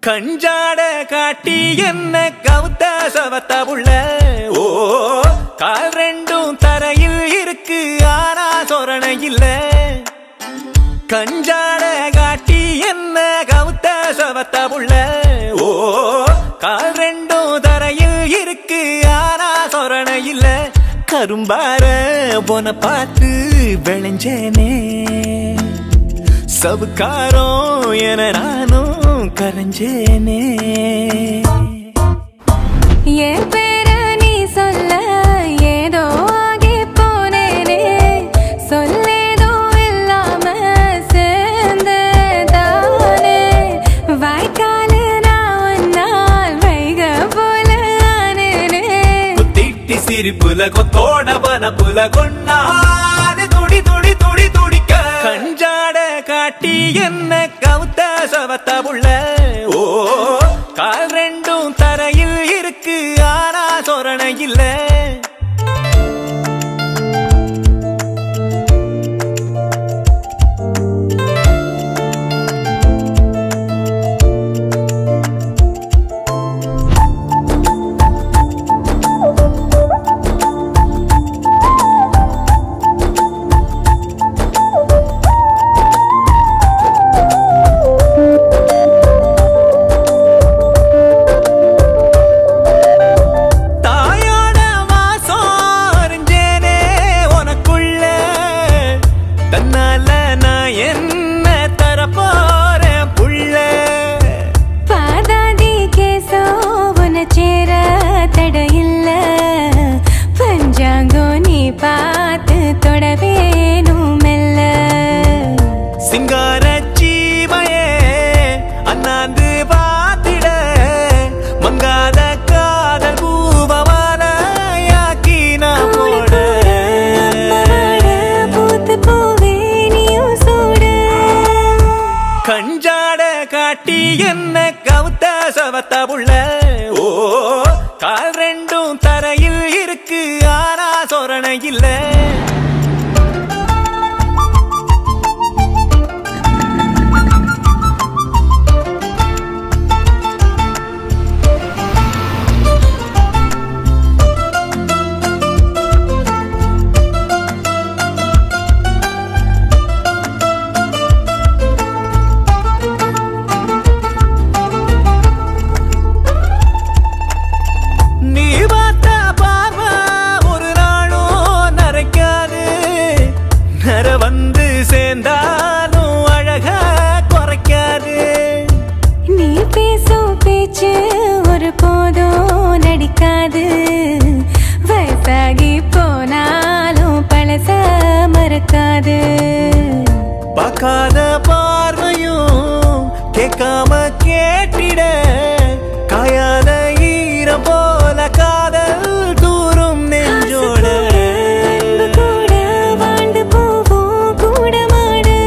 கஞ்சாட காட்டி என்ன கவுத்த சவத்த புள்ள ஓ கால் ரெண்டும் தரையில் இருக்கு ஆனா சொரண இல்ல கஞ்சாட காட்டி என்ன கவுத்த சவத்த புள்ள ஓ கால் ரெண்டும் தரையில் இருக்கு ஆனா சொரண இல்ல கரும்பார போன பார்த்து விளைஞ்சேனே சவுக்காரம் என நானும் கரைஞ்சேனே என் பேர நீ சொல்ல ஏதோ ஆகி போனேனே சொல்லேதோ இல்லாம சேர்ந்ததானே வாய்க்காலு நான் ஒன்னால் வைக போல ஆனேனே குத்திட்டி சிரிப்புல கொத்தோட பனப்புல கொண்டாது துடி துடி துடி துடிக்க கஞ்சாட காட்டி என்ன கவுத்த சவத்த புள்ள ஓ கால் ரெண்டும் தரையில் இருக்கு ஆனா சொரண இல்ல தாயோட வாசம் அறிஞ்சேனே உனக்குள்ள தன்னால நான் என்ன தரப்போறேன் புள்ள பாதாதி கேசோ உன சேர தடையில்ல பஞ்சாங்கோ நீ பார்த்து தொடவேணும் மெல்ல சிங்கார சீமையே அண்ணாந்து பார்த்திட மங்காத காதல் பூபமான யாக்கி நான் போட அப்பவாட பூத்து போவே நீயும் சூடு கஞ்சாட காட்டி என்ன கவுத்த சவத்த புள்ள ஓ கால் ரெண்டும் தரையில் இருக்கு ஆனா சொரண இல்ல நீ பார்த்த பார்வை ஒரு நாளும் நரைக்காது நர வந்து சேர்ந்தாலும் அழகா குறைக்காது நீ பேசும் பேச்சு ஒரு போதும் நடிக்காது வயசாகி போனாலும் பழச மறக்காது பார்க்காத பார்வையும் கேட்காம கேட்டிட காயாத ஈரம் போல காதல் தூரும் நெஞ்சோட அன்பு கூட வாழ்ந்து போவோம் கூட மாடு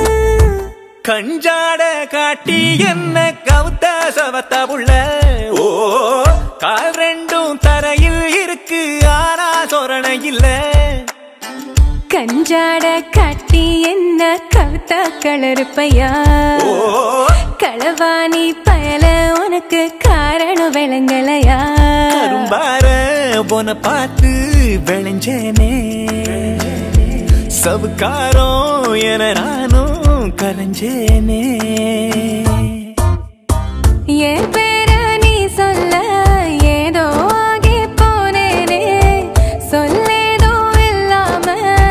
கஞ்சாட காட்டி என்ன கவுத்த சவத்த புள்ள ஓ கால் ரெண்டும் தரையில் இருக்கு ஆனா சொரண இல்ல கஞ்சாட காட்டி என்ன கவுத்த கலருப்பையா ஓ களவாணி பயல உனக்கு காரணம் விளங்கலையா கரும்பார போன பார்த்து விளைஞ்சேனே சவுக்காரம் என நானும் கரைஞ்சேனே என் பேர நீ சொல்ல ஏதோ ஆகி போனேனே சொல்லேதோ இல்லாம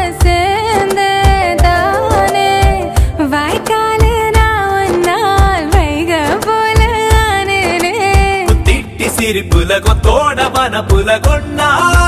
சேர்ந்ததானே வாய்க்காலு நான் ஒன்னால் வைக போல ஆனேனே திட்டி சிரிப்புல கொத்தோட பனப்புல கொண்டா